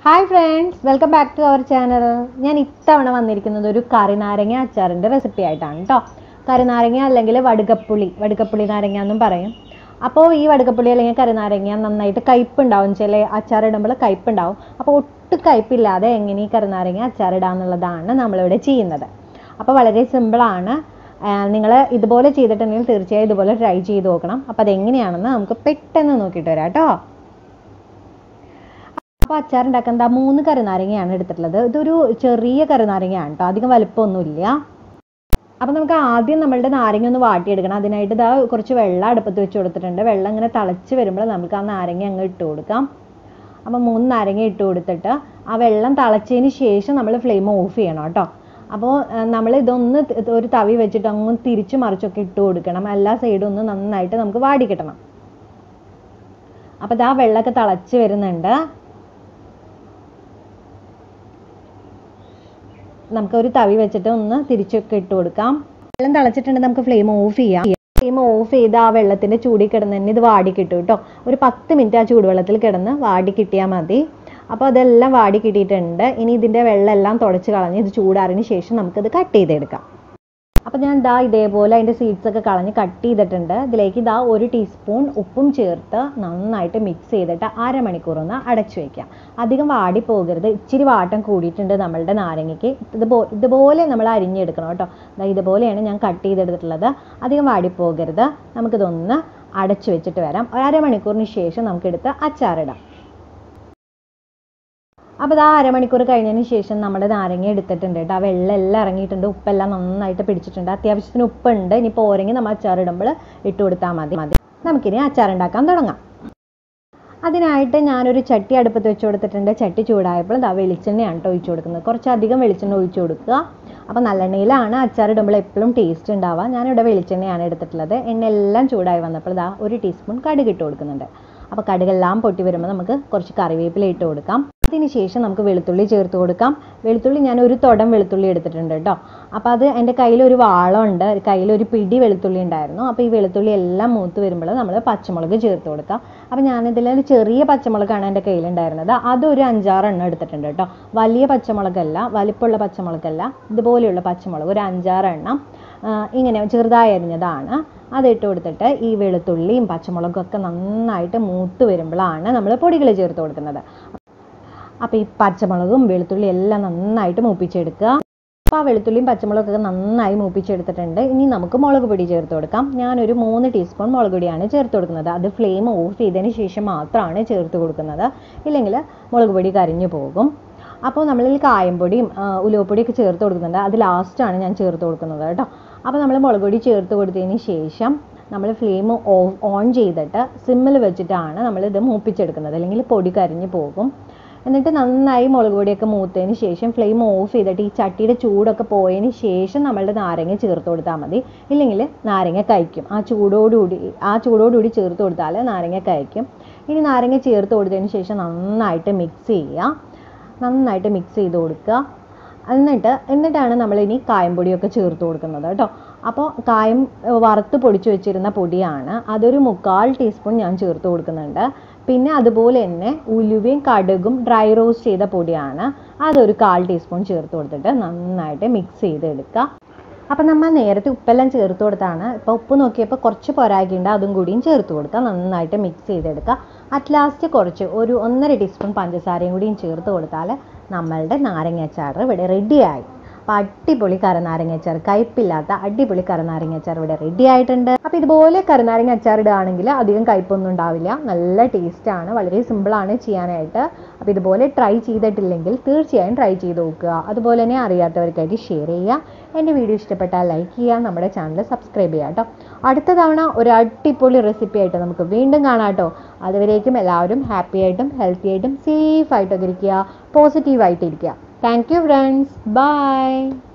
hi friends welcome back to our channel ഞാൻ ഇത്തവണ വന്നിരിക്കുന്നത് ഒരു കറിനാരങ്ങ അച്ചാറിൻ്റെ റെസിപ്പി ആയിട്ടാണ് കേട്ടോ കറിനാരങ്ങ അല്ലെങ്കിൽ വടുകപ്പുളി വടുകപ്പുളി നാരങ്ങ എന്നും പറയും അപ്പോൾ ഈ വടുകപ്പുളി അല്ലെങ്കിൽ കറിനാരങ്ങ നന്നായിട്ട് കയ്പ്പുണ്ടാവും ചില അച്ചാറിടുമ്പോൾ കയ്പ്പുണ്ടാവും അപ്പോൾ ഒട്ടും കയ്പില്ലാതെ എങ്ങനെ ഈ കറിനാരങ്ങ അച്ചാറിടാന്നുള്ളതാണ് നമ്മളിവിടെ ചെയ്യുന്നത് അപ്പോൾ വളരെ സിമ്പിളാണ് നിങ്ങൾ ഇതുപോലെ ചെയ്തിട്ടുണ്ടെങ്കിൽ തീർച്ചയായും ഇതുപോലെ ട്രൈ ചെയ്ത് നോക്കണം അപ്പോൾ അതെങ്ങനെയാണെന്ന് നമുക്ക് പെട്ടെന്ന് നോക്കിയിട്ട് വരാം കേട്ടോ അപ്പോൾ അച്ചാർ ഉണ്ടാക്കാൻ ദാ മൂന്ന് കറിനാരങ്ങയാണ് എടുത്തിട്ടുള്ളത് ഇതൊരു ചെറിയ കറിനാരങ്ങയാണ് കേട്ടോ അധികം വലിപ്പമൊന്നുമില്ല അപ്പോൾ നമുക്ക് ആദ്യം നമ്മളുടെ നാരങ്ങ ഒന്ന് വാട്ടിയെടുക്കണം അതിനായിട്ട് ഇതാ കുറച്ച് വെള്ളം അടുപ്പത്ത് വെച്ച് കൊടുത്തിട്ടുണ്ട് വെള്ളം ഇങ്ങനെ തിളച്ച് വരുമ്പോൾ നമുക്ക് ആ നാരങ്ങ അങ്ങ് ഇട്ട് കൊടുക്കാം അപ്പോൾ മൂന്ന് നാരങ്ങ ഇട്ട് കൊടുത്തിട്ട് ആ വെള്ളം തിളച്ചതിന് ശേഷം നമ്മൾ ഫ്ലെയിം ഓഫ് ചെയ്യണം കേട്ടോ അപ്പോൾ നമ്മൾ ഇതൊന്ന് ത- ഒരു തവി വെച്ചിട്ട് അങ്ങ് തിരിച്ച് മറിച്ചൊക്കെ ഇട്ട് കൊടുക്കണം എല്ലാ സൈഡും ഒന്ന് നന്നായിട്ട് നമുക്ക് വാടി കിട്ടണം അപ്പോൾ ഇതാ വെള്ളമൊക്കെ തിളച്ച് വരുന്നുണ്ട് നമുക്ക് ഒരു തവി വെച്ചിട്ട് ഒന്ന് തിരിച്ചൊക്കെ ഇട്ട് കൊടുക്കാം വെള്ളം തിളച്ചിട്ടുണ്ടെങ്കിൽ നമുക്ക് ഫ്ലെയിം ഓഫ് ചെയ്യാം ഫ്ലെയിം ഓഫ് ചെയ്ത് ആ വെള്ളത്തിന്റെ ചൂടിൽ കിടന്ന് തന്നെ ഇത് വാടി കിട്ടും കേട്ടോ ഒരു പത്ത് മിനിറ്റ് ആ ചൂടുവെള്ളത്തിൽ കിടന്ന് വാടി കിട്ടിയാൽ മതി അപ്പോൾ അതെല്ലാം വാടി കിട്ടിയിട്ടുണ്ട് ഇനി ഇതിന്റെ വെള്ളം എല്ലാം തുടച്ച് കളഞ്ഞ് ഇത് ചൂടാറിന് ശേഷം നമുക്കിത് കട്ട് ചെയ്തെടുക്കാം അപ്പോൾ ഞാൻ ദാ ഇതേപോലെ അതിൻ്റെ സീഡ്സ് ഒക്കെ കളഞ്ഞ് കട്ട് ചെയ്തിട്ടുണ്ട് ഇതിലേക്ക് ഇതാ ഒരു ടീസ്പൂൺ ഉപ്പും ചേർത്ത് നന്നായിട്ട് മിക്സ് ചെയ്തിട്ട് അരമണിക്കൂർ ഒന്ന് അടച്ചു വയ്ക്കാം അധികം വാടി പോകരുത് ഇച്ചിരി വാട്ടം കൂടിയിട്ടുണ്ട് നമ്മളുടെ നാരങ്ങയ്ക്ക് ഇതുപോ ഇതുപോലെ നമ്മൾ അരിഞ്ഞെടുക്കണം കേട്ടോ ദാ ഇതുപോലെയാണ് ഞാൻ കട്ട് ചെയ്തെടുത്തിട്ടുള്ളത് അധികം വാടി പോകരുത് നമുക്കിതൊന്ന് അടച്ചു വെച്ചിട്ട് വരാം ഒരു അരമണിക്കൂറിന് ശേഷം നമുക്കെടുത്ത് അച്ചാറിടാം അപ്പോൾ ഇതാ അരമണിക്കൂർ കഴിഞ്ഞതിന് ശേഷം നമ്മുടെ നാരങ്ങ എടുത്തിട്ടുണ്ട് കേട്ടോ ആ വെള്ളം എല്ലാം ഇറങ്ങിയിട്ടുണ്ട് ഉപ്പെല്ലാം നന്നായിട്ട് പിടിച്ചിട്ടുണ്ട് അത്യാവശ്യത്തിന് ഉപ്പുണ്ട് ഇനി പോരെങ്കിൽ നമ്മൾ അച്ചാറിടുമ്പോൾ ഇട്ട് കൊടുത്താൽ മതി മതി നമുക്കിനി അച്ചാർ ഉണ്ടാക്കാൻ തുടങ്ങാം അതിനായിട്ട് ഞാനൊരു ചട്ടി അടുപ്പത്ത് വെച്ച് കൊടുത്തിട്ടുണ്ട് ചട്ടി ചൂടായപ്പോൾ ഇതാ വെളിച്ചെണ്ണയാണ് കേട്ടോ ഒഴിച്ചു കൊടുക്കുന്നത് കുറച്ചധികം വെളിച്ചെണ്ണ ഒഴിച്ചു കൊടുക്കുക അപ്പോൾ നല്ലെണ്ണയിലാണ് അച്ചാറിടുമ്പോൾ എപ്പോഴും ടേസ്റ്റ് ഉണ്ടാവുക ഞാനിവിടെ വെളിച്ചെണ്ണയാണ് എടുത്തിട്ടുള്ളത് എണ്ണ എല്ലാം ചൂടായി വന്നപ്പോൾ ഇതാ ഒരു ടീസ്പൂൺ കടുക് ഇട്ട് കൊടുക്കുന്നുണ്ട് അപ്പോൾ കടുകെല്ലാം പൊട്ടി വരുമ്പോൾ നമുക്ക് കുറച്ച് കറിവേപ്പില ഇട്ട് കൊടുക്കാം അതിന് ശേഷം നമുക്ക് വെളുത്തുള്ളി ചേർത്ത് കൊടുക്കാം വെളുത്തുള്ളി ഞാൻ ഒരു തുടം വെളുത്തുള്ളി എടുത്തിട്ടുണ്ട് കേട്ടോ അപ്പോൾ അത് എൻ്റെ കയ്യിലൊരു വാളമുണ്ട് കയ്യിലൊരു പിടി വെളുത്തുള്ളി ഉണ്ടായിരുന്നു അപ്പോൾ ഈ വെളുത്തുള്ളി എല്ലാം മൂത്ത് വരുമ്പോൾ നമ്മൾ പച്ചമുളക് ചേർത്ത് കൊടുക്കാം അപ്പോൾ ഞാനിതിൽ ഒരു ചെറിയ പച്ചമുളകാണ് എൻ്റെ കയ്യിലുണ്ടായിരുന്നത് അതൊരു അഞ്ചാറെണ്ണം എടുത്തിട്ടുണ്ട് കേട്ടോ വലിയ പച്ചമുളകല്ല വലിപ്പമുള്ള പച്ചമുളകല്ല ഇതുപോലെയുള്ള പച്ചമുളക് ഒരു അഞ്ചാറെണ്ണം ആ, ഇങ്ങനെ ചെറുതായി അരിഞ്ഞതാണ് അതിട്ട് കൊടുത്തിട്ട് ഈ വെളുത്തുള്ളിയും പച്ചമുളകും ഒക്കെ നന്നായിട്ട് മൂത്ത് വരുമ്പോഴാണ് നമ്മൾ പൊടികൾ ചേർത്ത് കൊടുക്കുന്നത് അപ്പോൾ ഈ പച്ചമുളകും വെളുത്തുള്ളിയും എല്ലാം നന്നായിട്ട് മൂപ്പിച്ചെടുക്കുക അപ്പോൾ ആ വെളുത്തുള്ളിയും പച്ചമുളകൊക്കെ നന്നായി മൂപ്പിച്ചെടുത്തിട്ടുണ്ട് ഇനി നമുക്ക് മുളക് പൊടി ചേർത്ത് കൊടുക്കാം ഞാനൊരു മൂന്ന് ടീസ്പൂൺ മുളക് പൊടിയാണ് ചേർത്ത് കൊടുക്കുന്നത് അത് ഫ്ലെയിം ഓഫ് ചെയ്തതിന് ശേഷം മാത്രമാണ് ചേർത്ത് കൊടുക്കുന്നത് ഇല്ലെങ്കിൽ മുളക് പൊടി കരിഞ്ഞു പോകും അപ്പോൾ നമ്മളിൽ കായംപൊടിയും ആ, ഉലുവപ്പൊടിയൊക്കെ ചേർത്ത് കൊടുക്കുന്നുണ്ട് അത് ലാസ്റ്റാണ് ഞാൻ ചേർത്ത് കൊടുക്കുന്നത് കേട്ടോ അപ്പോൾ നമ്മൾ മുളക് പൊടി ചേർത്ത് കൊടുത്തതിന് ശേഷം നമ്മൾ ഫ്ലെയിം ഓഫ് ഓൺ ചെയ്തിട്ട് സിമ്മിൽ വെച്ചിട്ടാണ് നമ്മളിത് മൂപ്പിച്ചെടുക്കുന്നത് അല്ലെങ്കിൽ പൊടി കരിഞ്ഞു പോകും എന്നിട്ട് നന്നായി മുളക് പൊടിയൊക്കെ മൂത്തതിന് ശേഷം ഫ്ലെയിം ഓഫ് ചെയ്തിട്ട് ഈ ചട്ടിയുടെ ചൂടൊക്കെ പോയതിന് ശേഷം നമ്മളുടെ നാരങ്ങ ചേർത്ത് കൊടുത്താൽ മതി ഇല്ലെങ്കിൽ നാരങ്ങ കഴിക്കും ആ ചൂടോടുകൂടി ആ ചൂടോടുകൂടി ചേർത്ത് കൊടുത്താൽ നാരങ്ങ കഴിക്കും ഇനി നാരങ്ങ ചേർത്ത് കൊടുത്തതിന് ശേഷം നന്നായിട്ട് മിക്സ് ചെയ്യുക നന്നായിട്ട് മിക്സ് ചെയ്ത് കൊടുക്കുക എന്നിട്ട് എന്നിട്ടാണ് നമ്മളിനി കായംപൊടിയൊക്കെ ചേർത്ത് കൊടുക്കുന്നത് കേട്ടോ അപ്പോൾ കായം ഏർ, വറുത്ത് പൊടിച്ച് വെച്ചിരുന്ന പൊടിയാണ് അതൊരു മുക്കാൽ ടീസ്പൂൺ ഞാൻ ചേർത്ത് കൊടുക്കുന്നുണ്ട് പിന്നെ അതുപോലെ തന്നെ ഉലുവയും കടുകും ഡ്രൈ റോസ്റ്റ് ചെയ്ത പൊടിയാണ് അതൊരു കാൽ ടീസ്പൂൺ ചേർത്ത് കൊടുത്തിട്ട് നന്നായിട്ട് മിക്സ് ചെയ്തെടുക്കുക അപ്പം നമ്മൾ നേരത്തെ ഉപ്പെല്ലാം ചേർത്ത് കൊടുത്താണ് ഇപ്പോൾ ഉപ്പ് നോക്കിയപ്പോൾ കുറച്ച് പൊരാക്കിയുണ്ട് അതും കൂടിയും ചേർത്ത് കൊടുക്കുക നന്നായിട്ട് മിക്സ് ചെയ്തെടുക്കുക അറ്റ് ലാസ്റ്റ് കുറച്ച് ഒരു ഒന്നര ടീസ്പൂൺ പഞ്ചസാരയും കൂടിയും ചേർത്ത് കൊടുത്താൽ നമ്മളുടെ നാരങ്ങ അച്ചാർ ഇവിടെ റെഡിയായി അപ്പോൾ അടിപൊളി കരനാരങ്ങ അച്ചാർ കയ്പില്ലാത്ത അടിപൊളി കരനാരങ്ങ അച്ചാർ ഇവിടെ റെഡി ആയിട്ടുണ്ട് അപ്പോൾ ഇതുപോലെ കരനാരങ്ങ അച്ചാർ ഇടുകയാണെങ്കിൽ അധികം കയ്പൊന്നും ഉണ്ടാവില്ല നല്ല ടേസ്റ്റാണ് വളരെ സിമ്പിളാണ് ചെയ്യാനായിട്ട് അപ്പോൾ ഇതുപോലെ ട്രൈ ചെയ്തിട്ടില്ലെങ്കിൽ തീർച്ചയായും ട്രൈ ചെയ്ത് നോക്കുക അതുപോലെ തന്നെ അറിയാത്തവർക്കായിട്ട് ഷെയർ ചെയ്യുക എൻ്റെ വീഡിയോ ഇഷ്ടപ്പെട്ടാൽ ലൈക്ക് ചെയ്യുക നമ്മുടെ ചാനൽ സബ്സ്ക്രൈബ് ചെയ്യുക കേട്ടോ അടുത്ത തവണ ഒരു അടിപൊളി റെസിപ്പി ആയിട്ട് നമുക്ക് വീണ്ടും കാണാം കേട്ടോ അതുവരേക്കും എല്ലാവരും ഹാപ്പി ആയിട്ടും ഹെൽത്തി ആയിട്ടും സേഫ് ആയിട്ടൊക്കെ ഇരിക്കുക പോസിറ്റീവായിട്ടിരിക്കുക താങ്ക് യു ഫ്രണ്ട്സ് ബൈ